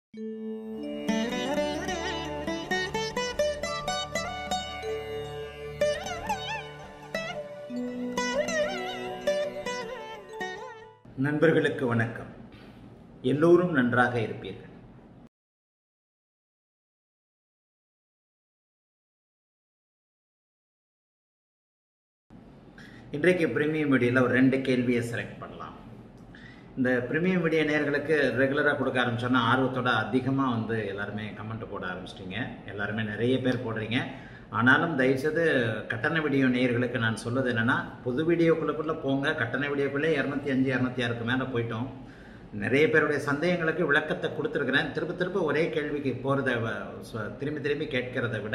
நண்பர்களுக்கு வணக்கம் எல்லோரும் நன்றாக இருப்பீர்கள் இன்றைக்கு பிரீமியம் வீடியோவில் ஒரு ரெண்டு கேள்வியை செலக்ட் பண்ணலாம் இந்த பிரீமியம் வீடியோ நேர்களுக்கு ரெகுலராக கொடுக்க ஆரம்பிச்சோன்னா ஆர்வத்தோட அதிகமாக வந்து எல்லாருமே கமெண்ட் போட ஆரம்பிச்சிட்டிங்க எல்லாருமே நிறைய பேர் போடுறீங்க ஆனாலும் தயவுசெய்து கட்டண வீடியோ நேயர்களுக்கு நான் சொல்வது என்னென்னா புது வீடியோக்குள்ளக்குள்ளே போங்க கட்டண வீடியோக்குள்ளே இரநூத்தி அஞ்சு இரநூத்தி ஆறுக்கு மேலே போயிட்டோம் நிறைய பேருடைய சந்தேகங்களுக்கு விளக்கத்தை கொடுத்துருக்குறேன் திரும்ப திரும்ப ஒரே கேள்விக்கு போகிறத திரும்பி திரும்பி கேட்கிறத விட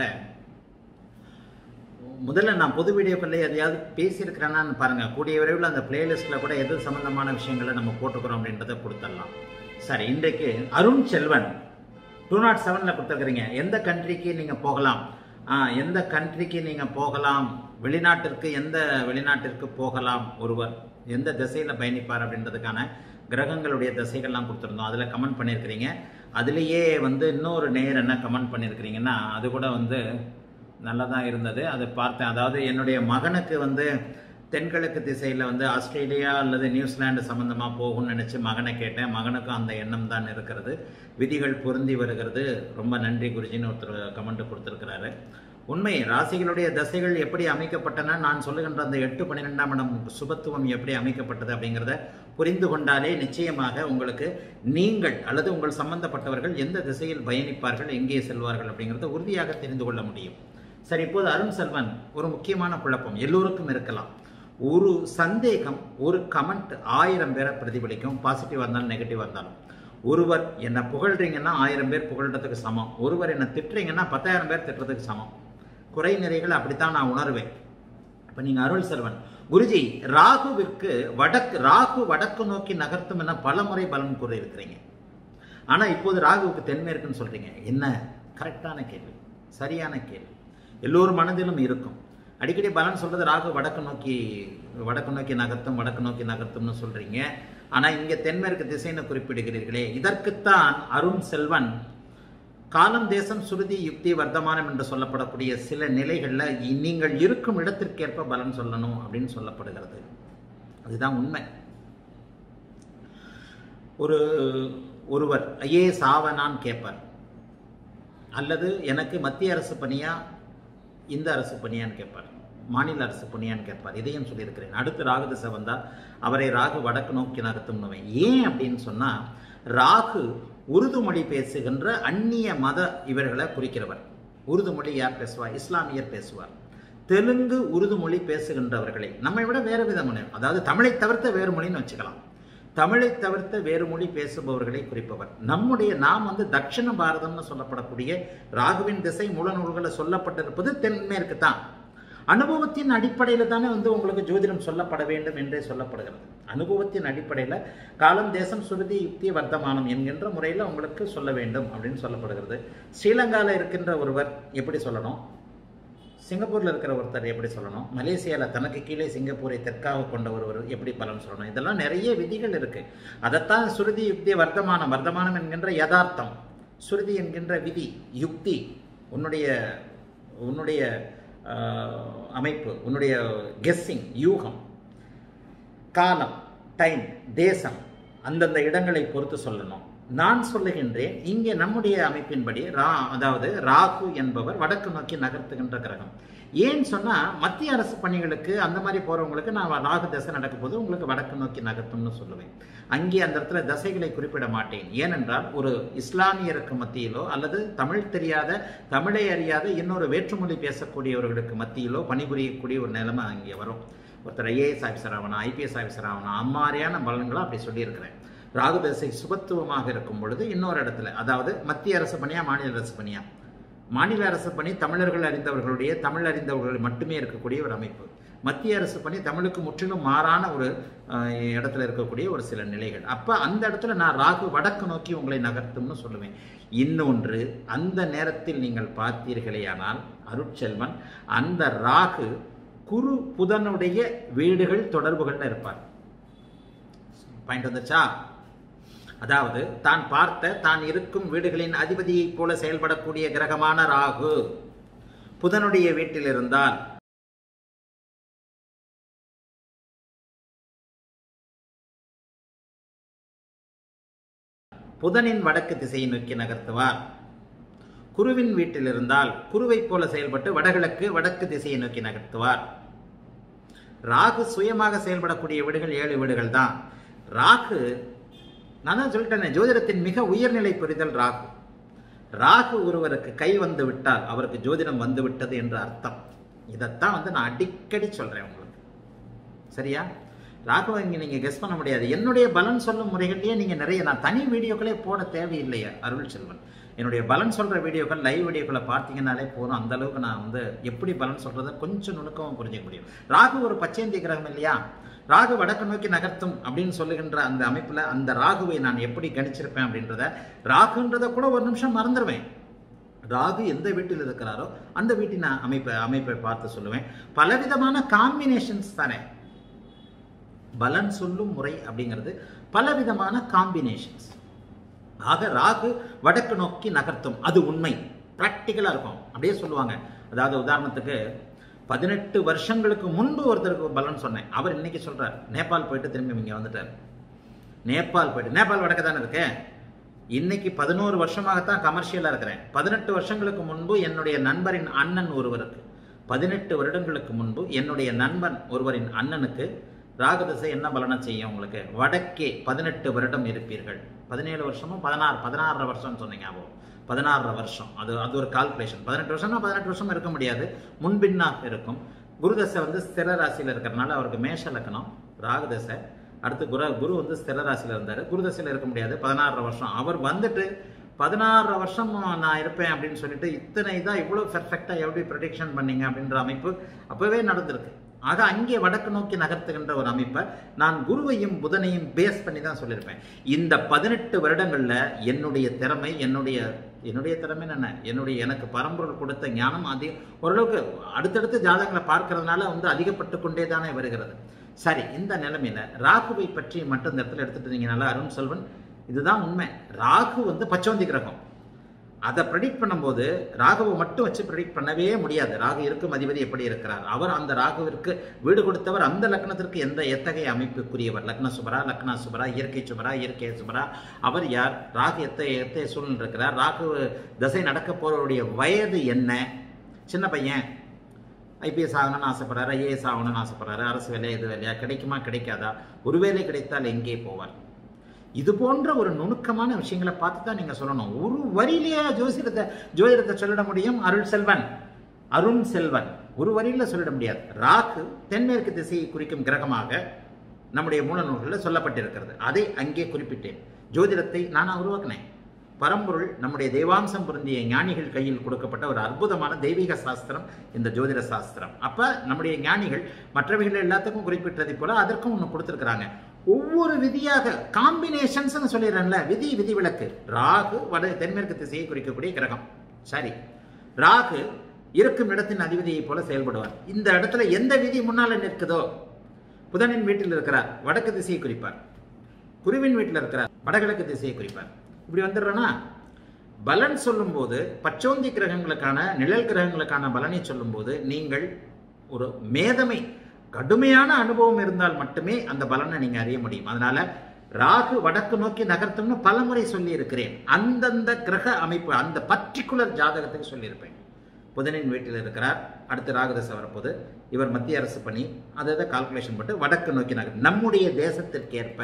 முதல்ல நான் பொது வீடியோக்குள்ளே எதையாவது பேசியிருக்கிறேன்னான்னு பாருங்கள் கூடிய விரைவில் அந்த பிளேலிஸ்ட்டில் கூட எது சம்மந்தமான விஷயங்களை நம்ம போட்டுக்கிறோம் அப்படின்றத கொடுத்துடலாம் சரி இன்றைக்கு அருண் செல்வன் டூ நாட் செவனில் கொடுத்துருக்குறீங்க எந்த கண்ட்ரிக்கு நீங்கள் போகலாம் ஆ எந்த கண்ட்ரிக்கு நீங்கள் போகலாம் வெளிநாட்டிற்கு எந்த வெளிநாட்டிற்கு போகலாம் ஒருவர் எந்த திசையில் பயணிப்பார் அப்படின்றதுக்கான கிரகங்களுடைய திசைகள்லாம் கொடுத்துருந்தோம் அதில் கமெண்ட் பண்ணியிருக்கிறீங்க அதுலேயே வந்து இன்னொரு நேர் என்ன கமெண்ட் பண்ணியிருக்கிறீங்கன்னா அது கூட வந்து நல்லா தான் இருந்தது அதை பார்த்தேன் அதாவது என்னுடைய மகனுக்கு வந்து தென்கிழக்கு திசையில் வந்து ஆஸ்திரேலியா அல்லது நியூசிலாந்து சம்மந்தமாக போகும்னு நினச்சி மகனை கேட்டேன் மகனுக்கும் அந்த எண்ணம் தான் இருக்கிறது விதிகள் பொருந்தி வருகிறது ரொம்ப நன்றி குருஜின்னு ஒருத்தர் கமெண்ட் கொடுத்துருக்கிறாரு உண்மை ராசிகளுடைய தசைகள் எப்படி அமைக்கப்பட்டன நான் சொல்லுகின்ற அந்த எட்டு பன்னிரெண்டாம் இடம் சுபத்துவம் எப்படி அமைக்கப்பட்டது அப்படிங்கிறத புரிந்து கொண்டாலே நிச்சயமாக உங்களுக்கு நீங்கள் அல்லது உங்கள் சம்பந்தப்பட்டவர்கள் எந்த திசையில் பயணிப்பார்கள் எங்கே செல்வார்கள் அப்படிங்கிறத உறுதியாக தெரிந்து கொள்ள முடியும் சரி இப்போது அருண் செல்வன் ஒரு முக்கியமான குழப்பம் எல்லோருக்கும் இருக்கலாம் ஒரு சந்தேகம் ஒரு கமெண்ட் ஆயிரம் பேரை பிரதிபலிக்கும் பாசிட்டிவாக இருந்தாலும் நெகட்டிவாக இருந்தாலும் ஒருவர் என்னை புகழ்றீங்கன்னா ஆயிரம் பேர் புகழ்றதுக்கு சமம் ஒருவர் என்னை திட்டுறீங்கன்னா பத்தாயிரம் பேர் திட்டுறதுக்கு சமம் குறை நிறைகள் அப்படித்தான் நான் உணர்வேன் இப்போ நீங்கள் அருள் செல்வன் குருஜி ராகுவிற்கு வடக்கு ராகு வடக்கு நோக்கி நகர்த்தும் என பல முறை பலன் கூறியிருக்கிறீங்க ஆனால் இப்போது ராகுவுக்கு தென்மேற்குன்னு சொல்கிறீங்க என்ன கரெக்டான கேள்வி சரியான கேள்வி எல்லோரும் மனதிலும் இருக்கும் அடிக்கடி பலன் சொல்றது ராகு வடக்கு நோக்கி வடக்கு நோக்கி நகர்த்தும் வடக்கு நோக்கி நகர்த்தும்னு சொல்றீங்க ஆனா இங்க தென்மேற்கு திசைன்னு குறிப்பிடுகிறீர்களே இதற்குத்தான் அருண் செல்வன் காலம் தேசம் சுருதி யுக்தி வர்த்தமானம் என்று சொல்லப்படக்கூடிய சில நிலைகள்ல நீங்கள் இருக்கும் இடத்திற்கேற்ப பலன் சொல்லணும் அப்படின்னு சொல்லப்படுகிறது அதுதான் உண்மை ஒரு ஒருவர் ஐயே சாவனான் கேட்பார் அல்லது எனக்கு மத்திய அரசு பணியா இந்த அரசு பணியான்னு கேட்பார் மாநில அரசு பணியான்னு கேட்பார் இதையும் சொல்லியிருக்கிறேன் அடுத்து ராகு திசை வந்தால் அவரை ராகு வடக்கு நோக்கி நகர்த்தும் ஏன் அப்படின்னு சொன்னால் ராகு உருது மொழி பேசுகின்ற அந்நிய மத இவர்களை குறிக்கிறவர் உருது மொழி யார் பேசுவார் இஸ்லாமியர் பேசுவார் தெலுங்கு உருது மொழி பேசுகின்றவர்களை நம்மை விட வேறு விதமான அதாவது தமிழை தவிர்த்த வேறு மொழின்னு வச்சுக்கலாம் தமிழை தவிர்த்த வேறு மொழி பேசுபவர்களை குறிப்பவர் நம்முடைய நாம் வந்து தட்சிண பாரதம்னு சொல்லப்படக்கூடிய ராகுவின் திசை மூல நூல்களில் சொல்லப்பட்டிருப்பது தென்மேற்கு தான் அனுபவத்தின் அடிப்படையில் தானே வந்து உங்களுக்கு ஜோதிடம் சொல்லப்பட வேண்டும் என்றே சொல்லப்படுகிறது அனுபவத்தின் அடிப்படையில் காலம் தேசம் சுருதி யுக்தி வர்த்தமானம் என்கின்ற முறையில் உங்களுக்கு சொல்ல வேண்டும் அப்படின்னு சொல்லப்படுகிறது ஸ்ரீலங்காவில் இருக்கின்ற ஒருவர் எப்படி சொல்லணும் சிங்கப்பூரில் இருக்கிற ஒருத்தர் எப்படி சொல்லணும் மலேசியாவில் தனக்கு கீழே சிங்கப்பூரை தெற்காக கொண்ட ஒருவர் எப்படி பலன் சொல்லணும் இதெல்லாம் நிறைய விதிகள் இருக்கு அதைத்தான் சுருதி யுக்தி வர்த்தமானம் வர்த்தமானம் என்கின்ற யதார்த்தம் சுருதி என்கின்ற விதி யுக்தி உன்னுடைய உன்னுடைய அமைப்பு உன்னுடைய கெஸ்ஸிங் யூகம் காலம் டைம் தேசம் அந்தந்த இடங்களை பொறுத்து சொல்லணும் நான் சொல்லுகின்றேன் இங்கே நம்முடைய அமைப்பின்படி ரா அதாவது ராகு என்பவர் வடக்கு நோக்கி நகர்த்துகின்ற கிரகம் ஏன் சொன்னால் மத்திய அரசு பணிகளுக்கு அந்த மாதிரி போகிறவங்களுக்கு நான் ராகு தசை நடக்கும் போது உங்களுக்கு வடக்கு நோக்கி நகர்த்தும்னு சொல்லுவேன் அங்கே அந்த இடத்துல தசைகளை குறிப்பிட மாட்டேன் ஏனென்றால் ஒரு இஸ்லாமியருக்கு மத்தியிலோ அல்லது தமிழ் தெரியாத தமிழை அறியாத இன்னொரு வேற்றுமொழி பேசக்கூடியவர்களுக்கு மத்தியிலோ பணிபுரியக்கூடிய ஒரு நிலைமை அங்கே வரும் ஒருத்தர் ஐஏஎஸ் ஆஃபீஸர் ஆகணும் ஐபிஎஸ் ஆஃபீஸர் ஆகணும் அம்மாரியான பலன்களை அப்படி சொல்லியிருக்கிறேன் ராகு தசை சுபத்துவமாக இருக்கும் பொழுது இன்னொரு இடத்துல அதாவது மத்திய அரசு பணியா மாநில அரசு பணியா மாநில அரசு பணி தமிழர்கள் அறிந்தவர்களுடைய தமிழ் அறிந்தவர்கள் மட்டுமே இருக்கக்கூடிய ஒரு அமைப்பு மத்திய அரசு பணி தமிழுக்கு முற்றிலும் மாறான ஒரு இடத்துல இருக்கக்கூடிய ஒரு சில நிலைகள் அப்போ அந்த இடத்துல நான் ராகு வடக்கு நோக்கி உங்களை நகர்த்தும்னு சொல்லுவேன் இன்னொன்று அந்த நேரத்தில் நீங்கள் பார்த்தீர்களேயானால் அருட்செல்வன் அந்த ராகு குரு புதனுடைய வீடுகள் தொடர்புகள்ல இருப்பார் பாயிண்ட் வந்துச்சா அதாவது தான் பார்த்த தான் இருக்கும் வீடுகளின் அதிபதியைப் போல செயல்படக்கூடிய கிரகமான ராகு புதனுடைய வீட்டில் இருந்தால் புதனின் வடக்கு திசையை நோக்கி நகர்த்துவார் குருவின் வீட்டில் இருந்தால் குருவைப் போல செயல்பட்டு வடகிழக்கு வடக்கு திசையை நோக்கி நகர்த்துவார் ராகு சுயமாக செயல்படக்கூடிய வீடுகள் ஏழு வீடுகள் தான் ராகு நான் தான் சொல்லிட்டேனே ஜோதிடத்தின் மிக உயர்நிலை புரிதல் ராகு ராகு ஒருவருக்கு கை வந்து விட்டால் அவருக்கு ஜோதிடம் வந்து விட்டது என்று அர்த்தம் இதைத்தான் வந்து நான் அடிக்கடி சொல்றேன் உங்களுக்கு சரியா ராகுவை இங்கே நீங்கள் கெஸ் பண்ண முடியாது என்னுடைய பலன் சொல்லும் முறைகள்லேயே நீங்கள் நிறைய நான் தனி வீடியோக்களே போட தேவையில்லையா அருள் செல்வன் என்னுடைய பலன் சொல்கிற வீடியோக்கள் லைவ் வீடியோக்களை பார்த்தீங்கன்னாலே போதும் அந்த அளவுக்கு நான் வந்து எப்படி பலன் சொல்கிறத கொஞ்சம் நுணுக்கமாக புரிஞ்சுக்க முடியும் ராகு ஒரு பச்சேந்தி கிரகம் இல்லையா ராகு வடக்கு நோக்கி நகர்த்தும் அப்படின்னு சொல்லுகின்ற அந்த அமைப்பில் அந்த ராகுவை நான் எப்படி கணிச்சிருப்பேன் அப்படின்றத ராகுன்றத கூட ஒரு நிமிஷம் மறந்துடுவேன் ராகு எந்த வீட்டில் இருக்கிறாரோ அந்த வீட்டின் அமைப்பை அமைப்பை பார்த்து சொல்லுவேன் பலவிதமான காம்பினேஷன்ஸ் தானே பலன் சொல்லும் முறை அப்படிங்கிறது பலவிதமான காம்பினேஷன்ஸ் ஆக ராகு வடக்கு நோக்கி நகர்த்தும் அது உண்மை ப்ராக்டிக்கலாக இருக்கும் அப்படியே சொல்லுவாங்க அதாவது உதாரணத்துக்கு பதினெட்டு வருஷங்களுக்கு முன்பு ஒருத்தருக்கு பலன் சொன்னேன் அவர் இன்னைக்கு சொல்றார் நேபாள் போயிட்டு திரும்பி இங்கே வந்துட்டார் நேபாள் போயிட்டு நேபாள் வடக்கு தானே இருக்கு இன்னைக்கு பதினோரு வருஷமாகத்தான் கமர்ஷியலாக இருக்கிறேன் பதினெட்டு வருஷங்களுக்கு முன்பு என்னுடைய நண்பரின் அண்ணன் ஒருவருக்கு பதினெட்டு வருடங்களுக்கு முன்பு என்னுடைய நண்பன் ஒருவரின் அண்ணனுக்கு ராகதசை என்ன பலனை செய்யும் உங்களுக்கு வடக்கே பதினெட்டு வருடம் இருப்பீர்கள் பதினேழு வருஷமும் பதினாறு பதினாறரை வருஷம்னு சொன்னீங்க ஞாபகம் பதினாறரை வருஷம் அது அது ஒரு கால்குலேஷன் பதினெட்டு வருஷம்னா பதினெட்டு வருஷம் இருக்க முடியாது முன்பின்னாக இருக்கும் குருதசை வந்து ஸ்திர ராசியில் இருக்கிறனால அவருக்கு மேஷ லக்கணம் ராகுதசை அடுத்து குரு குரு வந்து ஸ்திர ராசியில் இருந்தார் குருதசையில் இருக்க முடியாது பதினாறரை வருஷம் அவர் வந்துட்டு பதினாறு வருஷம் நான் இருப்பேன் அப்படின்னு சொல்லிட்டு இத்தனை இதாக இவ்வளோ பெர்ஃபெக்டாக எப்படி ப்ரொடிக்ஷன் பண்ணீங்க அப்படின்ற அமைப்பு அப்போவே நடந்திருக்கு ஆக அங்கே வடக்கு நோக்கி நகர்த்துகின்ற ஒரு அமைப்பை நான் குருவையும் புதனையும் பேஸ் பண்ணி தான் சொல்லியிருப்பேன் இந்த பதினெட்டு வருடங்களில் என்னுடைய திறமை என்னுடைய என்னுடைய திறமை என்ன என்னுடைய எனக்கு பரம்பொருள் கொடுத்த ஞானம் அதிக ஓரளவுக்கு அடுத்தடுத்து ஜாதகங்களை பார்க்கறதுனால வந்து அதிகப்பட்டு கொண்டே தானே வருகிறது சரி இந்த நிலைமையில ராகுவை பற்றி மட்டும் இந்த இடத்துல எடுத்துட்டீங்கனால அருண் செல்வன் இதுதான் உண்மை ராகு வந்து பச்சோந்தி கிரகம் அதை ப்ரெடிக்ட் பண்ணும்போது ராகுவை மட்டும் வச்சு ப்ரெடிக்ட் பண்ணவே முடியாது ராகு இருக்கும் அதிபதி எப்படி இருக்கிறார் அவர் அந்த ராகுவிற்கு வீடு கொடுத்தவர் அந்த லக்னத்திற்கு எந்த எத்தகைய அமைப்புக்குரியவர் லக்ன சுபரா லக்னா சுபரா இயற்கை சுபரா இயற்கை சுபரா அவர் யார் ராகு எத்தகைய எத்தகைய சூழ்நிலை இருக்கிறார் ராகு தசை நடக்க போறவருடைய வயது என்ன சின்ன பையன் ஐபிஎஸ் ஆகணும்னு ஆசைப்படுறாரு ஐஏஎஸ் ஆகணும்னு ஆசைப்படுறாரு அரசு வேலையா இது வேலையா கிடைக்குமா கிடைக்காதா ஒருவேளை கிடைத்தால் எங்கே போவார் இது போன்ற ஒரு நுணுக்கமான விஷயங்களை பார்த்து தான் நீங்க சொல்லணும் ஒரு வரியிலேயே ஜோசிடத்தை ஜோதிடத்தை சொல்லிட முடியும் அருள் செல்வன் அருண் செல்வன் ஒரு வரியில சொல்லிட முடியாது ராகு தென்மேற்கு திசையை குறிக்கும் கிரகமாக நம்முடைய மூல நூல்களில் சொல்லப்பட்டிருக்கிறது அதை அங்கே குறிப்பிட்டேன் ஜோதிடத்தை நான் உருவாக்கினேன் பரம்பொருள் நம்முடைய தெய்வாம்சம் பொருந்திய ஞானிகள் கையில் கொடுக்கப்பட்ட ஒரு அற்புதமான தெய்வீக சாஸ்திரம் இந்த ஜோதிட சாஸ்திரம் அப்ப நம்முடைய ஞானிகள் மற்றவைகள் எல்லாத்துக்கும் குறிப்பிட்டதை போல அதற்கும் ஒன்று கொடுத்துருக்குறாங்க ஒவ்வொரு விதியாக காம்பினேஷன்ஸ் சொல்லிடுறேன்ல விதி விதி விளக்கு ராகு வட தென்மேற்கு திசையை குறிக்கக்கூடிய கிரகம் சரி ராகு இருக்கும் இடத்தின் அதிபதியை போல செயல்படுவார் இந்த இடத்துல எந்த விதி முன்னால நிற்குதோ புதனின் வீட்டில் இருக்கிறார் வடக்கு திசையை குறிப்பார் குருவின் வீட்டில் இருக்கிறார் வடகிழக்கு திசையை குறிப்பார் இப்படி வந்துடுறேன்னா பலன் சொல்லும்போது பச்சோந்தி கிரகங்களுக்கான நிழல் கிரகங்களுக்கான பலனை சொல்லும்போது நீங்கள் ஒரு மேதமை கடுமையான அனுபவம் இருந்தால் மட்டுமே அந்த பலனை நீங்க அறிய முடியும் அதனால ராகு வடக்கு நோக்கி நகர்த்தும்னு பலமுறை சொல்லி இருக்கிறேன் அந்தந்த கிரக அமைப்பு அந்த பர்டிகுலர் ஜாதகத்துக்கு சொல்லியிருப்பேன் புதனின் வீட்டில் இருக்கிறார் அடுத்து ராகுதசை வரப்போது இவர் மத்திய அரசு பணி அதை அதை கால்குலேஷன் போட்டு வடக்கு நோக்கி நகர் நம்முடைய தேசத்திற்கேற்ப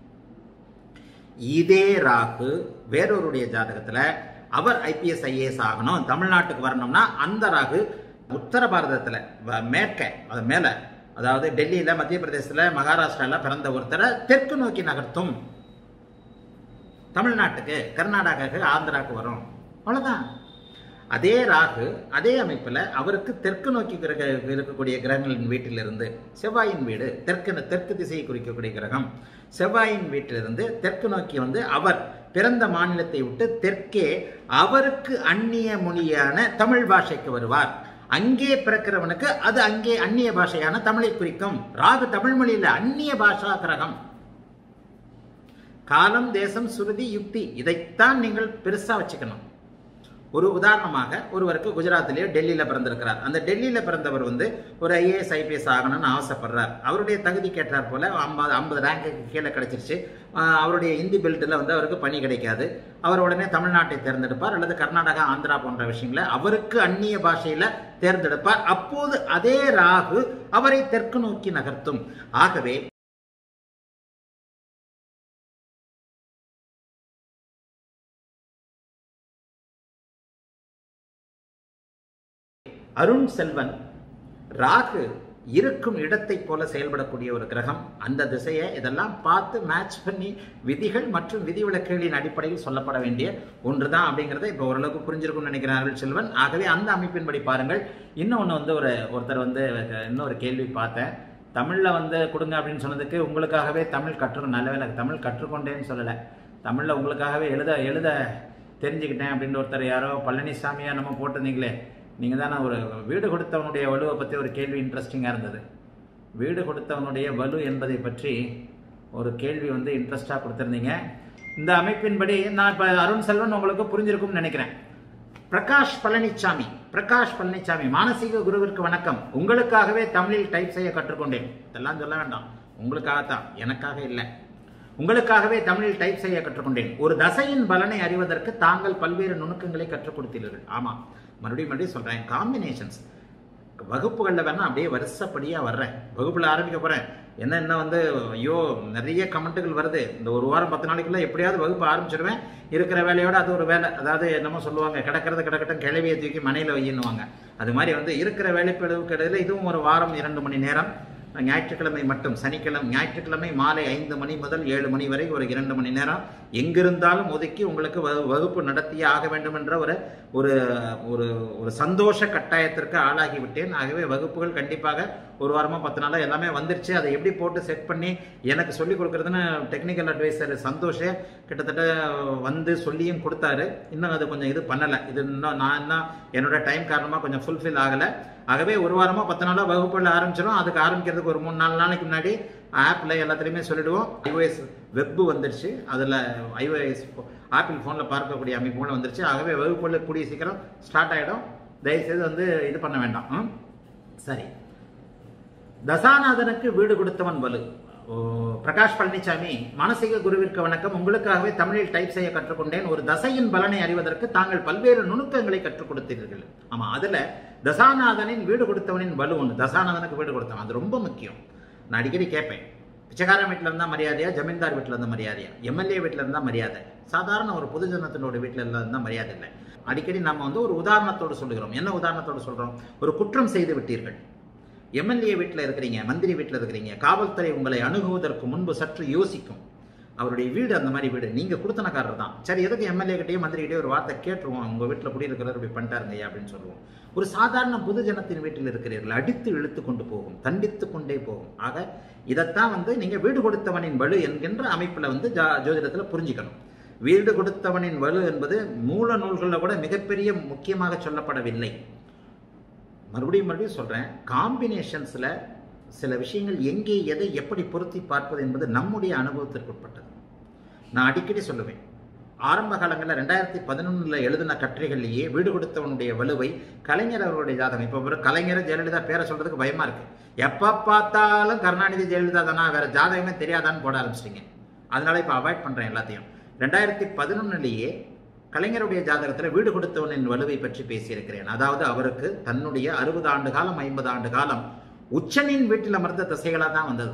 இதே ராகு வேறொருடைய ஜாதகத்துல அவர் ஐபிஎஸ் ஐஏஎஸ் ஆகணும் தமிழ்நாட்டுக்கு வரணும்னா அந்த ராகு உத்தர பாரதத்துல வ- மேற்க அது மேல அதாவது டெல்லியில மத்திய பிரதேசத்துல மகாராஷ்டிரால பிறந்த ஒருத்தரை தெற்கு நோக்கி நகர்த்தும் தமிழ்நாட்டுக்கு கர்நாடகாவுக்கு ஆந்திராவுக்கு வரும் அவ்வளவுதான் அதே ராகு அதே அமைப்பில் அவருக்கு தெற்கு நோக்கி கிரக இருக்கக்கூடிய கிரகங்களின் வீட்டிலிருந்து செவ்வாயின் வீடு தெற்கு தெற்கு திசையை குறிக்கக்கூடிய கிரகம் செவ்வாயின் வீட்டிலிருந்து தெற்கு நோக்கி வந்து அவர் பிறந்த மாநிலத்தை விட்டு தெற்கே அவருக்கு அந்நிய மொழியான தமிழ் பாஷைக்கு வருவார் அங்கே பிறக்கிறவனுக்கு அது அங்கே அந்நிய பாஷையான தமிழை குறிக்கும் ராகு தமிழ் மொழியில் அந்நிய பாஷா கிரகம் காலம் தேசம் சுருதி யுக்தி இதைத்தான் நீங்கள் பெருசா வச்சுக்கணும் ஒரு உதாரணமாக ஒருவருக்கு குஜராத்திலேயே டெல்லியில் பிறந்திருக்கிறார் அந்த டெல்லியில் பிறந்தவர் வந்து ஒரு ஐஏஎஸ் ஐபிஎஸ் ஆகணும்னு ஆசைப்படுறார் அவருடைய தகுதி கேட்டார் போல ஐம்பது ஐம்பது ரேங்குக்கு கீழே கிடைச்சிருச்சு ஆஹ் அவருடைய இந்தி பெல்ட்டில் வந்து அவருக்கு பணி கிடைக்காது அவர் உடனே தமிழ்நாட்டை தேர்ந்தெடுப்பார் அல்லது கர்நாடகா ஆந்திரா போன்ற விஷயங்களை அவருக்கு அந்நிய பாஷையில தேர்ந்தெடுப்பார் அப்போது அதே ராகு அவரை தெற்கு நோக்கி நகர்த்தும் ஆகவே அருண் செல்வன் ராகு இருக்கும் இடத்தை போல செயல்படக்கூடிய ஒரு கிரகம் அந்த திசையை இதெல்லாம் பார்த்து மேட்ச் பண்ணி விதிகள் மற்றும் விதிவிலக்குகளின் அடிப்படையில் சொல்லப்பட வேண்டிய ஒன்றுதான் அப்படிங்கிறத இப்போ ஓரளவுக்கு புரிஞ்சிருக்கும்னு நினைக்கிறேன் அருள் செல்வன் ஆகவே அந்த அமைப்பின்படி பாருங்கள் இன்னொன்று வந்து ஒரு ஒருத்தர் வந்து இன்னொரு கேள்வி பார்த்தேன் தமிழில் வந்து கொடுங்க அப்படின்னு சொன்னதுக்கு உங்களுக்காகவே தமிழ் கற்று நல்ல வேலை தமிழ் கற்றுக்கொண்டேன்னு சொல்லலை தமிழில் உங்களுக்காகவே எழுத எழுத தெரிஞ்சுக்கிட்டேன் அப்படின்னு ஒருத்தர் யாரோ பழனிசாமியா நம்ம போட்டிருந்தீங்களே நீங்கள் தானே ஒரு வீடு கொடுத்தவனுடைய வலுவை பற்றி ஒரு கேள்வி இன்ட்ரெஸ்டிங்காக இருந்தது வீடு கொடுத்தவனுடைய வலு என்பதை பற்றி ஒரு கேள்வி வந்து இன்ட்ரெஸ்டாக கொடுத்துருந்தீங்க இந்த அமைப்பின்படி நான் இப்போ அருண் செல்வன் உங்களுக்கு புரிஞ்சிருக்கும்னு நினைக்கிறேன் பிரகாஷ் பழனிசாமி பிரகாஷ் பழனிசாமி மானசீக குருவிற்கு வணக்கம் உங்களுக்காகவே தமிழில் டைப் செய்ய கற்றுக்கொண்டேன் இதெல்லாம் சொல்ல வேண்டாம் உங்களுக்காகத்தான் எனக்காக இல்லை உங்களுக்காகவே தமிழில் டைப் செய்ய கற்றுக்கொண்டேன் ஒரு தசையின் பலனை அறிவதற்கு தாங்கள் பல்வேறு நுணுக்கங்களை கற்றுக் கொடுத்தீர்கள் ஆமா மறுபடியும் மறுபடியும் சொல்றேன் காம்பினேஷன்ஸ் வகுப்புகளில் வேணா அப்படியே வருஷப்படியாக வர்றேன் வகுப்பில் ஆரம்பிக்க போகிறேன் என்ன என்ன வந்து ஐயோ நிறைய கமெண்ட்டுகள் வருது இந்த ஒரு வாரம் பத்து நாளைக்குள்ள எப்படியாவது வகுப்பு ஆரம்பிச்சிடுவேன் இருக்கிற வேலையோட அது ஒரு வேலை அதாவது என்னமோ சொல்லுவாங்க கிடக்கிறது கிடக்கட்டும் கிளவியை தூக்கி மனையில் வையின்னுவாங்க அது மாதிரி வந்து இருக்கிற வேலைப்பளவுக்கு இடையில இதுவும் ஒரு வாரம் இரண்டு மணி நேரம் ஞாயிற்றுக்கிழமை மட்டும் சனிக்கிழமை ஞாயிற்றுக்கிழமை மாலை ஐந்து மணி முதல் ஏழு மணி வரை ஒரு இரண்டு மணி நேரம் எங்கிருந்தாலும் ஒதுக்கி உங்களுக்கு வகு- வகுப்பு நடத்தியே ஆக வேண்டும் என்ற ஒரு ஒரு ஒரு ஒரு சந்தோஷ கட்டாயத்திற்கு ஆளாகி விட்டேன் ஆகவே வகுப்புகள் கண்டிப்பாக ஒரு வாரமா பத்து நாளா எல்லாமே வந்துருச்சு அதை எப்படி போட்டு செட் பண்ணி எனக்கு சொல்லி கொடுக்கறதுன்னு டெக்னிக்கல் அட்வைசர் சந்தோஷே கிட்டத்தட்ட வந்து சொல்லியும் கொடுத்தாரு இன்னும் அது கொஞ்சம் இது பண்ணலை இது இன்னும் நான் இன்னும் என்னோட டைம் காரணமாக கொஞ்சம் ஃபுல்ஃபில் ஆகலை ஆகவே ஒரு வாரமா பத்து நாளா வகுப்புகள் ஆரம்பிச்சிடும் அதுக்கு ஆரம்பிக்கிறதுக்கு ஒரு மூணு நாலு நாளைக்கு முன்னாடி ஆப்பில் எல்லாத்துலேயுமே சொல்லிடுவோம் ஐஓஎஸ் வெப் வந்துருச்சு அதில் ஐஓஎஸ் ஆப்பிள் ஃபோனில் பார்க்கக்கூடிய அமைப்புகளும் வந்துருச்சு ஆகவே வகுப்புகள் கூடிய சீக்கிரம் ஸ்டார்ட் ஆகிடும் தயவுசெய்து வந்து இது பண்ண வேண்டாம் ம்? சரி தசாநாதனுக்கு வீடு கொடுத்தவன் வலு ஓ, பிரகாஷ் பழனிசாமி மானசீக குருவிற்கு வணக்கம் உங்களுக்காகவே தமிழில் டைப் செய்ய கற்றுக்கொண்டேன் ஒரு தசையின் பலனை அறிவதற்கு தாங்கள் பல்வேறு நுணுக்கங்களை கற்றுக் கொடுத்தீர்கள் ஆமா அதுல தசாநாதனின் வீடு கொடுத்தவனின் வலு ஒன்று தசாநாதனுக்கு வீடு கொடுத்தவன் அது ரொம்ப முக்கியம் நான் அடிக்கடி கேட்பேன் பிச்சைக்காரன் வீட்டில் இருந்தா மரியாதையா ஜமீன்தார் வீட்டில் இருந்தா மரியாதையா எம்எல்ஏ வீட்டில் இருந்தா மரியாதை சாதாரண ஒரு பொதுஜனத்தினோட வீட்டில் இருந்தா மரியாதை இல்லை அடிக்கடி நம்ம வந்து ஒரு உதாரணத்தோடு சொல்லுகிறோம் என்ன உதாரணத்தோடு சொல்றோம் ஒரு குற்றம் செய்து விட்டீர்கள் எம்எல்ஏ வீட்டில் இருக்கிறீங்க மந்திரி வீட்டில் இருக்கிறீங்க காவல்துறை உங்களை அணுகுவதற்கு முன்பு சற்று யோசிக்கும் அவருடைய வீடு அந்த மாதிரி வீடு நீங்க கொடுத்தனக்காரர் தான் சரி எதுக்கு எம்எல்ஏ கிட்டயும் மந்திரி கிட்டயும் ஒரு வார்த்தை கேட்டுருவோம் உங்க வீட்டில் குடியிருக்கிறவர் இப்படி பண்ணிட்டாருங்கய்யா அப்படின்னு சொல்லுவோம் ஒரு சாதாரண பொதுஜனத்தின் வீட்டில் இருக்கிறீர்கள் அடித்து இழுத்து கொண்டு போகும் தண்டித்து கொண்டே போகும் ஆக இதைத்தான் வந்து நீங்க வீடு கொடுத்தவனின் வலு என்கின்ற அமைப்புல வந்து ஜா- ஜோதிடத்துல புரிஞ்சுக்கணும் வீடு கொடுத்தவனின் வலு என்பது மூல நூல்களில் கூட மிகப்பெரிய முக்கியமாக சொல்லப்படவில்லை மறுபடியும் மறுபடியும் சொல்றேன் காம்பினேஷன்ஸ்ல சில விஷயங்கள் எங்கே எதை எப்படி பொருத்தி பார்ப்பது என்பது நம்முடைய அனுபவத்திற்கு உட்பட்டது நான் அடிக்கடி சொல்லுவேன் ஆரம்ப காலங்களில் ரெண்டாயிரத்தி பதினொன்றில் எழுதின கட்டுரைகள்லேயே வீடு கொடுத்தவனுடைய வலுவை கலைஞர் அவர்களுடைய ஜாதகம் இப்போ ஒரு கலைஞர் ஜெயலலிதா பேரை சொல்றதுக்கு பயமா இருக்கு எப்போ பார்த்தாலும் கருணாநிதி ஜெயலலிதா தானா வேற ஜாதகமே தெரியாதான்னு போட ஆரம்பிச்சிட்டீங்க அதனால இப்போ அவாய்ட் பண்றேன் எல்லாத்தையும் ரெண்டாயிரத்தி பதினொன்னுலேயே கலைஞருடைய ஜாதகத்தில் வீடு கொடுத்தவனின் வலுவை பற்றி பேசியிருக்கிறேன் அதாவது அவருக்கு தன்னுடைய அறுபது ஆண்டு காலம் ஐம்பது ஆண்டு காலம் உச்சனின் வீட்டில் அமர்ந்த திசைகளாக தான் வந்தது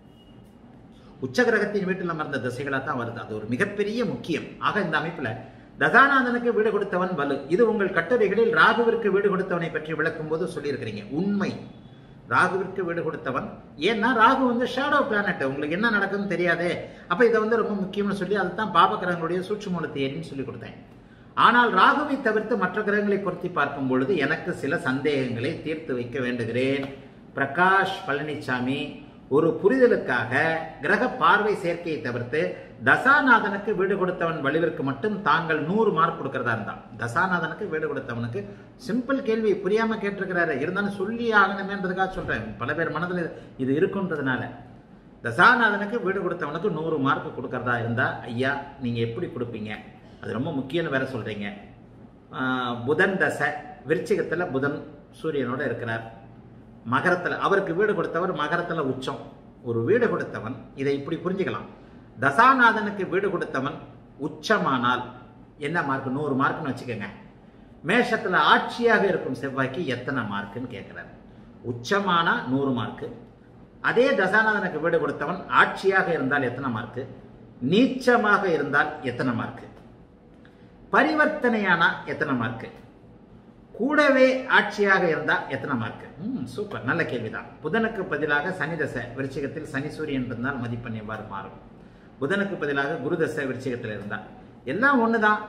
உச்ச கிரகத்தின் வீட்டில் அமர்ந்த திசைகளாக தான் வருது அது ஒரு மிகப்பெரிய முக்கியம் ஆக இந்த அமைப்புல தசாநாதனுக்கு வீடு கொடுத்தவன் வலு இது உங்கள் கட்டுரைகளில் ராகுவிற்கு வீடு கொடுத்தவனை பற்றி விளக்கும் போது சொல்லியிருக்கிறீங்க உண்மை ராகுவிற்கு வீடு கொடுத்தவன் ஏன்னா ராகு வந்து ஷேடோ பிளானட் உங்களுக்கு என்ன நடக்கும்னு தெரியாதே அப்ப இதை வந்து ரொம்ப முக்கியம்னு சொல்லி அதுதான் பாபகிரகங்களுடைய சூட்சுமூல தேரின்னு சொல்லி கொடுத்தேன் ஆனால் ராகுவை தவிர்த்து மற்ற கிரகங்களை பொருத்தி பார்க்கும் பொழுது எனக்கு சில சந்தேகங்களை தீர்த்து வைக்க வேண்டுகிறேன் பிரகாஷ் பழனிசாமி ஒரு புரிதலுக்காக கிரக பார்வை சேர்க்கையை தவிர்த்து தசாநாதனுக்கு வீடு கொடுத்தவன் வலிவிற்கு மட்டும் தாங்கள் நூறு மார்க் கொடுக்கறதா இருந்தா தசாநாதனுக்கு வீடு கொடுத்தவனுக்கு சிம்பிள் கேள்வி புரியாம கேட்டிருக்கிறாரு இருந்தாலும் சொல்லி ஆகணுமேன்றதுக்காக சொல்றேன் பல பேர் மனதில் இது இருக்குன்றதுனால தசாநாதனுக்கு வீடு கொடுத்தவனுக்கு நூறு மார்க் கொடுக்கறதா இருந்தா ஐயா நீங்க எப்படி கொடுப்பீங்க அது ரொம்ப முக்கியம்னு வேற சொல்றீங்க ஆஹ் புதன் தசை விருச்சிகத்துல புதன் சூரியனோட இருக்கிறார் மகரத்துல அவருக்கு வீடு கொடுத்தவர் மகரத்துல உச்சம் ஒரு வீடு கொடுத்தவன் இதை இப்படி புரிஞ்சுக்கலாம் தசாநாதனுக்கு வீடு கொடுத்தவன் உச்சமானால் என்ன மார்க் நூறு மார்க்னு வச்சுக்கோங்க மேஷத்துல ஆட்சியாக இருக்கும் செவ்வாய்க்கு எத்தனை மார்க்குன்னு கேட்கிறார் உச்சமானா நூறு மார்க்கு அதே தசாநாதனுக்கு வீடு கொடுத்தவன் ஆட்சியாக இருந்தால் எத்தனை மார்க்கு நீச்சமாக இருந்தால் எத்தனை மார்க்கு பரிவர்த்தனையானா எத்தனை மார்க்கு கூடவே ஆட்சியாக இருந்தா எத்தனை மார்க் ம் சூப்பர் நல்ல கேள்விதான் புதனுக்கு பதிலாக சனி தசை விருச்சிகத்தில் சனி சூரியன் இருந்தால் மதிப்பெண் எவ்வாறு மாறும் புதனுக்கு பதிலாக குரு தசை விருச்சிகத்தில் இருந்தால் எல்லாம் ஒண்ணுதான்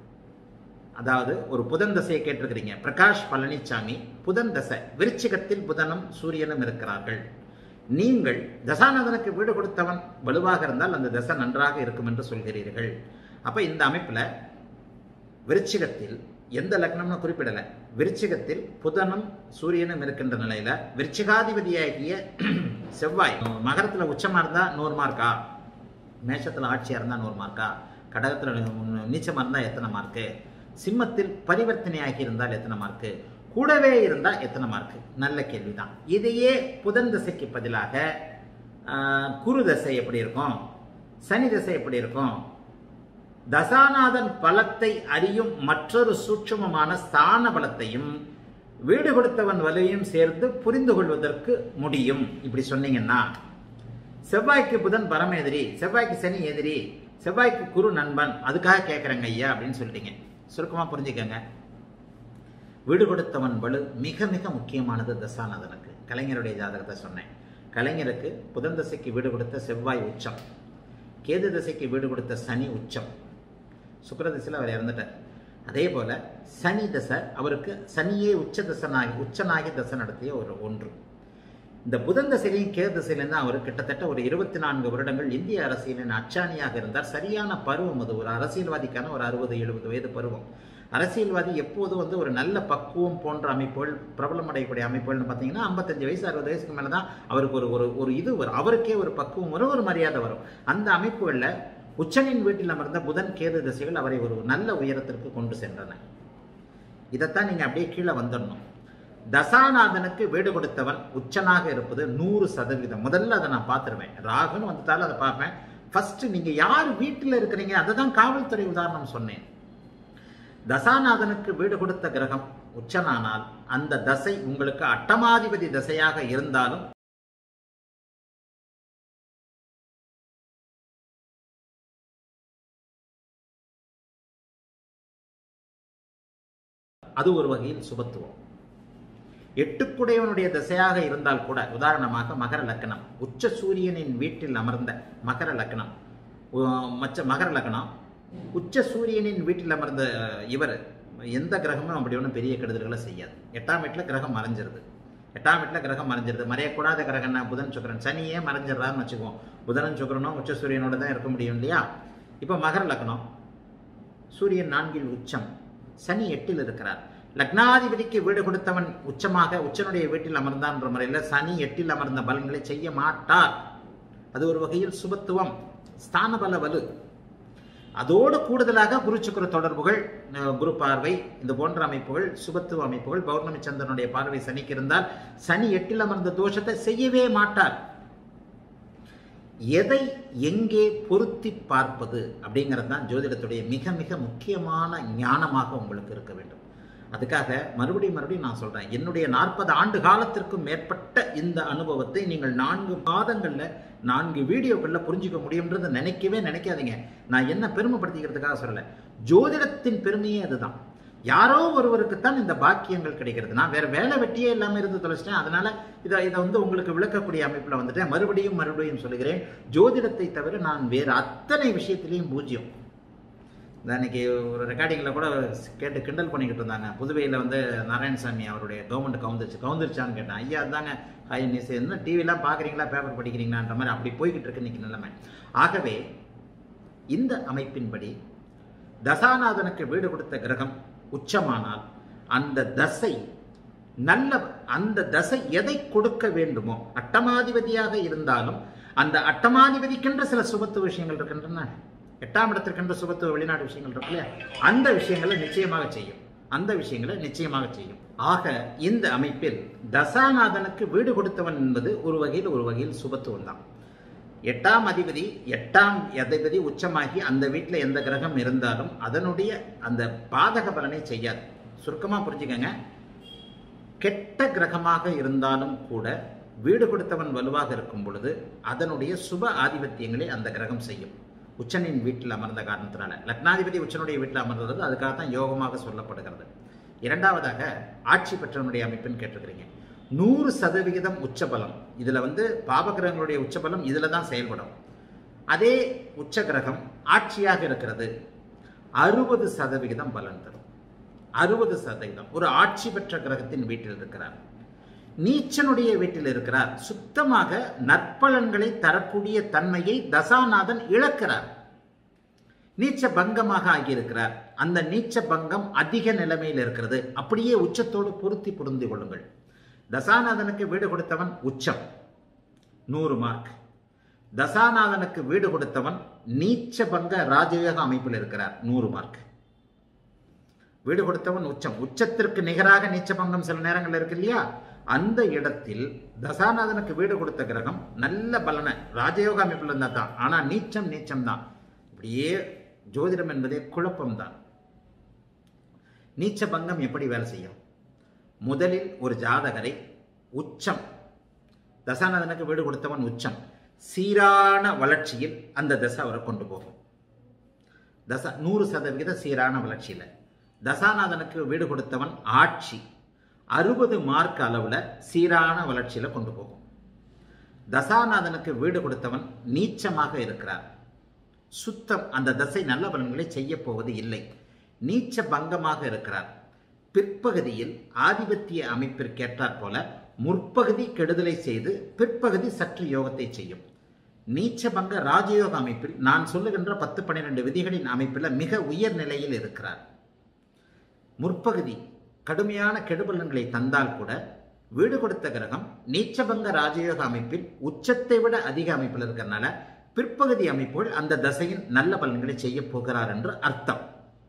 அதாவது ஒரு புதன் தசையை கேட்டிருக்கிறீங்க பிரகாஷ் பழனிசாமி புதன் தசை விருச்சிகத்தில் புதனும் சூரியனும் இருக்கிறார்கள் நீங்கள் தசாநாதனுக்கு வீடு கொடுத்தவன் வலுவாக இருந்தால் அந்த தசை நன்றாக இருக்கும் என்று சொல்கிறீர்கள் அப்ப இந்த அமைப்புல விருச்சிகத்தில் எந்த லக்னம்னு குறிப்பிடல விருச்சிகத்தில் புதனும் சூரியனும் இருக்கின்ற நிலையில விருச்சிகாதிபதியாகிய செவ்வாய் மகரத்துல உச்சமா இருந்தா நூறு மார்க்கா மேஷத்துல ஆட்சியா இருந்தா நூறு மார்க்கா கடகத்துல நீச்சமா இருந்தா எத்தனை மார்க்கு சிம்மத்தில் பரிவர்த்தனையாகி இருந்தால் எத்தனை மார்க்கு கூடவே இருந்தா எத்தனை மார்க்கு நல்ல கேள்விதான் இதையே புதன் தசைக்கு பதிலாக ஆஹ், குரு தசை எப்படி இருக்கும் சனி தசை எப்படி இருக்கும் தசாநாதன் பலத்தை அறியும் மற்றொரு சூட்சுமமான ஸ்தான பலத்தையும் வீடு கொடுத்தவன் வலையும் சேர்த்து புரிந்து கொள்வதற்கு முடியும் இப்படி சொன்னீங்கன்னா செவ்வாய்க்கு புதன் பரம எதிரி செவ்வாய்க்கு சனி எதிரி செவ்வாய்க்கு குரு நண்பன் அதுக்காக கேட்குறேங்க ஐயா அப்படின்னு சொல்லிட்டீங்க சுருக்கமா புரிஞ்சுக்கங்க வீடு கொடுத்தவன் வலு மிக மிக முக்கியமானது தசாநாதனுக்கு கலைஞருடைய ஜாதகத்தை சொன்னேன் கலைஞருக்கு புதன் தசைக்கு வீடு கொடுத்த செவ்வாய் உச்சம் கேது தசைக்கு வீடு கொடுத்த சனி உச்சம் சுக்கிர திசையில் அவர் இறந்துட்டார் அதே போல சனி தசை அவருக்கு சனியே உச்ச தசனாகி உச்சனாகி தசை நடத்திய ஒரு ஒன்று இந்த புதன் தசையிலையும் கேது தசையிலையும் அவர் கிட்டத்தட்ட ஒரு இருபத்தி நான்கு வருடங்கள் இந்திய அரசியலின் அச்சாணியாக இருந்தார் சரியான பருவம் அது ஒரு அரசியல்வாதிக்கான ஒரு அறுபது எழுபது வயது பருவம் அரசியல்வாதி எப்போதும் வந்து ஒரு நல்ல பக்குவம் போன்ற அமைப்புகள் பிரபலம் அடையக்கூடிய அமைப்புகள்னு பார்த்தீங்கன்னா ஐம்பத்தஞ்சு வயசு அறுபது வயசுக்கு மேலே தான் அவருக்கு ஒரு ஒரு ஒரு இது வரும் அவருக்கே ஒரு பக்குவம் வரும் ஒரு மரியாதை வரும் அந்த அமைப்புகளில் உச்சனின் வீட்டில் அமர்ந்த புதன் கேது திசைகள் அவரை ஒரு நல்ல உயரத்திற்கு கொண்டு சென்றன இதைத்தான் நீங்க அப்படியே கீழே வந்துடணும் தசாநாதனுக்கு வீடு கொடுத்தவன் உச்சனாக இருப்பது நூறு சதவீதம் முதல்ல அதை நான் பார்த்துருவேன் ராகுன்னு வந்துட்டாலும் அதை பார்ப்பேன் ஃபர்ஸ்ட் நீங்க யார் வீட்டில் இருக்கிறீங்க அதை தான் காவல்துறை உதாரணம் சொன்னேன் தசாநாதனுக்கு வீடு கொடுத்த கிரகம் உச்சனானால் அந்த தசை உங்களுக்கு அட்டமாதிபதி தசையாக இருந்தாலும் அது ஒரு வகையில் சுபத்துவம் எட்டுக்குடையவனுடைய திசையாக இருந்தால் கூட உதாரணமாக மகர லக்னம் உச்ச சூரியனின் வீட்டில் அமர்ந்த மகர லக்னம் உ- மச்ச மகர லக்னம் உச்ச சூரியனின் வீட்டில் அமர்ந்த இவர் எந்த கிரகமும் அப்படி ஒன்றும் பெரிய கெடுதல்களை செய்யாது எட்டாம் வீட்டில் கிரகம் மறைஞ்சிருது எட்டாம் வீட்டில் கிரகம் மறைஞ்சிருது மறையக்கூடாத கிரகம்னா புதன் சுக்கிரன் சனியே மறைஞ்சிடறான்னு வச்சுக்குவோம் புதனும் சுக்கிரனும் உச்ச சூரியனோட தான் இருக்க முடியும் இல்லையா இப்போ மகர லக்னம் சூரியன் நான்கில் உச்சம் சனி எட்டில் இருக்கிறார் லக்னாதிபதிக்கு வீடு கொடுத்தவன் உச்சமாக உச்சனுடைய வீட்டில் அமர்ந்தான்ற முறையில் சனி எட்டில் அமர்ந்த பலன்களை செய்ய மாட்டார் அது ஒரு வகையில் சுபத்துவம் ஸ்தான பல வலு அதோடு கூடுதலாக குரு சுக்கிர தொடர்புகள் அஹ், குரு பார்வை இந்த போன்ற அமைப்புகள் சுபத்துவ அமைப்புகள் பௌர்ணமி சந்திரனுடைய பார்வை சனிக்கு இருந்தால் சனி எட்டில் அமர்ந்த தோஷத்தை செய்யவே மாட்டார் எதை எங்கே பொருத்தி பார்ப்பது அப்படிங்கிறது தான் ஜோதிடத்துடைய மிக மிக முக்கியமான ஞானமாக உங்களுக்கு இருக்க வேண்டும் அதுக்காக மறுபடியும் மறுபடியும் நான் சொல்றேன் என்னுடைய நாற்பது ஆண்டு காலத்திற்கும் மேற்பட்ட இந்த அனுபவத்தை நீங்கள் நான்கு மாதங்கள்ல நான்கு வீடியோக்கள்ல புரிஞ்சுக்க முடியும்ன்றதை நினைக்கவே நினைக்காதீங்க நான் என்ன பெருமைப்படுத்திக்கிறதுக்காக சொல்லல ஜோதிடத்தின் பெருமையே அதுதான் யாரோ ஒருவருக்குத்தான் இந்த பாக்கியங்கள் கிடைக்கிறது நான் வேற வேலை வெட்டியே இல்லாம இருந்து தொலைச்சிட்டேன் அதனால இதை இதை வந்து உங்களுக்கு விளக்கக்கூடிய அமைப்புல வந்துட்டேன் மறுபடியும் மறுபடியும் சொல்லுகிறேன் ஜோதிடத்தை தவிர நான் வேறு அத்தனை விஷயத்திலையும் பூஜ்யம் இந்த அன்னைக்கு ஒரு ரெக்கார்டிங்கில் கூட கேட்டு கிண்டல் பண்ணிக்கிட்டு இருந்தாங்க புதுவையில் வந்து நாராயணசாமி அவருடைய கவர்மெண்ட் கவுந்துருச்சு கவுந்துருச்சான்னு கேட்டேன் ஐயா அதாங்க ஹை நியூஸ் என்ன டிவிலாம் பார்க்குறீங்களா பேப்பர் படிக்கிறீங்களான்ற மாதிரி அப்படி போய்கிட்டு இருக்கு இன்னைக்கு நிலைமை ஆகவே இந்த அமைப்பின்படி தசாநாதனுக்கு வீடு கொடுத்த கிரகம் உச்சமானால் அந்த தசை நல்ல அந்த தசை எதை கொடுக்க வேண்டுமோ அட்டமாதிபதியாக இருந்தாலும் அந்த அட்டமாதிபதிக்கென்ற சில சுபத்துவ விஷயங்கள் இருக்கின்றன எட்டாம் இடத்திற்கென்ற சுபத்துவ வெளிநாடு விஷயங்கள் இருக்கு இல்லையா அந்த விஷயங்களை நிச்சயமாக செய்யும் அந்த விஷயங்களை நிச்சயமாக செய்யும் ஆக இந்த அமைப்பில் தசாநாதனுக்கு வீடு கொடுத்தவன் என்பது ஒரு வகையில் ஒரு வகையில் சுபத்துவம் தான் எட்டாம் அதிபதி எட்டாம் அதிபதி உச்சமாகி அந்த வீட்டில் எந்த கிரகம் இருந்தாலும் அதனுடைய அந்த பாதக பலனை செய்யாது சுருக்கமாக புரிஞ்சுக்கங்க கெட்ட கிரகமாக இருந்தாலும் கூட வீடு கொடுத்தவன் வலுவாக இருக்கும் பொழுது அதனுடைய சுப ஆதிபத்தியங்களை அந்த கிரகம் செய்யும் உச்சனின் வீட்டில் அமர்ந்த காரணத்தினால லக்னாதிபதி உச்சனுடைய வீட்டில் அமர்ந்தது அதுக்காக தான் யோகமாக சொல்லப்படுகிறது இரண்டாவதாக ஆட்சி பெற்றவனுடைய அமைப்புன்னு கேட்டிருக்கிறீங்க நூறு சதவிகிதம் உச்சபலம் இதில் வந்து பாபகிரகங்களுடைய உச்சபலம் இதில் தான் செயல்படும் அதே உச்ச கிரகம் ஆட்சியாக இருக்கிறது அறுபது சதவிகிதம் பலன் தரும் அறுபது சதவீதம் ஒரு ஆட்சி பெற்ற கிரகத்தின் வீட்டில் இருக்கிறார் நீச்சனுடைய வீட்டில் இருக்கிறார் சுத்தமாக நற்பலன்களை தரக்கூடிய தன்மையை தசாநாதன் இழக்கிறார் நீச்ச பங்கமாக ஆகியிருக்கிறார் அந்த நீச்ச பங்கம் அதிக நிலைமையில் இருக்கிறது அப்படியே உச்சத்தோடு பொருத்தி புரிந்து கொள்ளுங்கள் தசாநாதனுக்கு வீடு கொடுத்தவன் உச்சம் நூறு மார்க் தசாநாதனுக்கு வீடு கொடுத்தவன் நீச்ச பங்க ராஜயோக அமைப்பில் இருக்கிறார் நூறு மார்க் வீடு கொடுத்தவன் உச்சம் உச்சத்திற்கு நிகராக நீச்ச பங்கம் சில நேரங்கள் இருக்கு இல்லையா அந்த இடத்தில் தசாநாதனுக்கு வீடு கொடுத்த கிரகம் நல்ல பலனை ராஜயோக அமைப்பில் இருந்தால் தான் ஆனால் நீச்சம் நீச்சம் தான் இப்படியே ஜோதிடம் என்பதே குழப்பம்தான் நீச்ச பங்கம் எப்படி வேலை செய்யும் முதலில் ஒரு ஜாதகரை உச்சம் தசாநாதனுக்கு வீடு கொடுத்தவன் உச்சம் சீரான வளர்ச்சியில் அந்த தசை அவரை கொண்டு போகும் தசா நூறு சதவிகித சீரான வளர்ச்சியில் தசாநாதனுக்கு வீடு கொடுத்தவன் ஆட்சி அறுபது மார்க் அளவில் சீரான வளர்ச்சியில் கொண்டு போகும் தசாநாதனுக்கு வீடு கொடுத்தவன் நீச்சமாக இருக்கிறார் சுத்தம் அந்த தசை நல்ல பலன்களை செய்ய போவது இல்லை நீச்ச பங்கமாக இருக்கிறார் பிற்பகுதியில் ஆதிபத்திய அமைப்பிற்கேற்றாற் போல முற்பகுதி கெடுதலை செய்து பிற்பகுதி சற்று யோகத்தை செய்யும் நீச்சபங்க ராஜயோக அமைப்பில் நான் சொல்லுகின்ற பத்து பன்னிரண்டு விதிகளின் அமைப்பில் மிக உயர் நிலையில் இருக்கிறார் முற்பகுதி கடுமையான கெடுபலன்களை தந்தால் கூட வீடு கொடுத்த கிரகம் நீச்சபங்க ராஜயோக அமைப்பில் உச்சத்தை விட அதிக அமைப்பில் இருக்கிறனால பிற்பகுதி அமைப்புகள் அந்த தசையின் நல்ல பலன்களை செய்ய போகிறார் என்று அர்த்தம்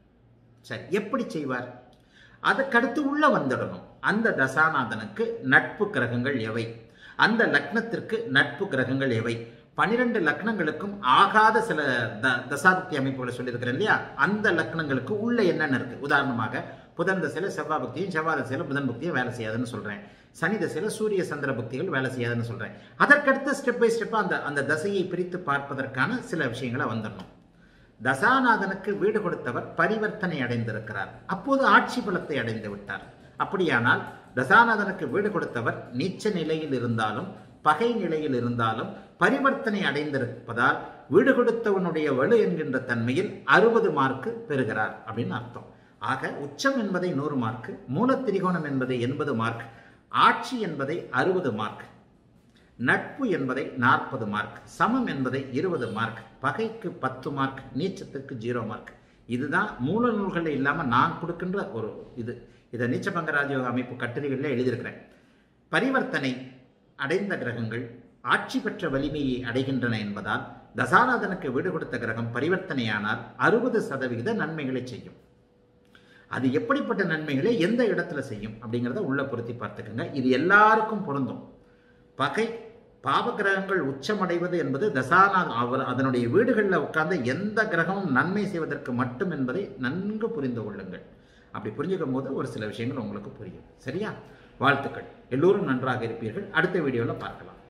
சரி எப்படி செய்வார் அதுக்கடுத்து உள்ள வந்துடணும் அந்த தசாநாதனுக்கு நட்பு கிரகங்கள் எவை அந்த லக்னத்திற்கு நட்பு கிரகங்கள் எவை பனிரெண்டு லக்னங்களுக்கும் ஆகாத சில த தசாபக்தி அமைப்புகளை சொல்லியிருக்கிறேன் இல்லையா அந்த லக்னங்களுக்கு உள்ள என்னென்ன இருக்கு உதாரணமாக புதன் தசையில செவ்வாய் பக்தியும் செவ்வாய் தசையில புதன் பக்தியும் வேலை செய்யாதுன்னு சொல்றேன் சனி தசையில சூரிய சந்திர பக்திகள் வேலை செய்யாதுன்னு சொல்றேன் அதற்கடுத்து ஸ்டெப் பை ஸ்டெப்பா அந்த அந்த தசையை பிரித்து பார்ப்பதற்கான சில விஷயங்களை வந்துடணும் தசாநாதனுக்கு வீடு கொடுத்தவர் பரிவர்த்தனை அடைந்திருக்கிறார் அப்போது ஆட்சி பலத்தை அடைந்து விட்டார் அப்படியானால் தசாநாதனுக்கு வீடு கொடுத்தவர் நீச்ச நிலையில் இருந்தாலும் பகை நிலையில் இருந்தாலும் பரிவர்த்தனை அடைந்திருப்பதால் வீடு கொடுத்தவனுடைய வலு என்கின்ற தன்மையில் அறுபது மார்க்கு பெறுகிறார் அப்படின்னு அர்த்தம் ஆக உச்சம் என்பதை நூறு மார்க் மூலத்திரிகோணம் என்பதை எண்பது மார்க் ஆட்சி என்பதை அறுபது மார்க் நட்பு என்பதை நாற்பது மார்க் சமம் என்பதை இருபது மார்க் பகைக்கு பத்து மார்க் நீச்சத்துக்கு ஜீரோ மார்க் இதுதான் மூல நூல்களில் இல்லாமல் நான் கொடுக்கின்ற ஒரு இது இதை நீச்சபங்க ராஜயோக அமைப்பு கட்டுரைகளில் எழுதியிருக்கிறேன் பரிவர்த்தனை அடைந்த கிரகங்கள் ஆட்சி பெற்ற வலிமையை அடைகின்றன என்பதால் தசாநாதனுக்கு வீடு கொடுத்த கிரகம் பரிவர்த்தனையானால் அறுபது சதவிகித நன்மைகளை செய்யும் அது எப்படிப்பட்ட நன்மைகளை எந்த இடத்துல செய்யும் அப்படிங்கிறத உள்ள பொருத்தி பார்த்துக்கோங்க இது எல்லாருக்கும் பொருந்தும் பகை பாவகிரகங்கள் உச்சமடைவது என்பது தசாநாத் அவர் அதனுடைய வீடுகளில் உட்கார்ந்து எந்த கிரகமும் நன்மை செய்வதற்கு மட்டும் என்பதை நன்கு புரிந்து கொள்ளுங்கள் அப்படி புரிஞ்சுக்கும் போது ஒரு சில விஷயங்கள் உங்களுக்கு புரியும் சரியா வாழ்த்துக்கள் எல்லோரும் நன்றாக இருப்பீர்கள் அடுத்த வீடியோவில் பார்க்கலாம்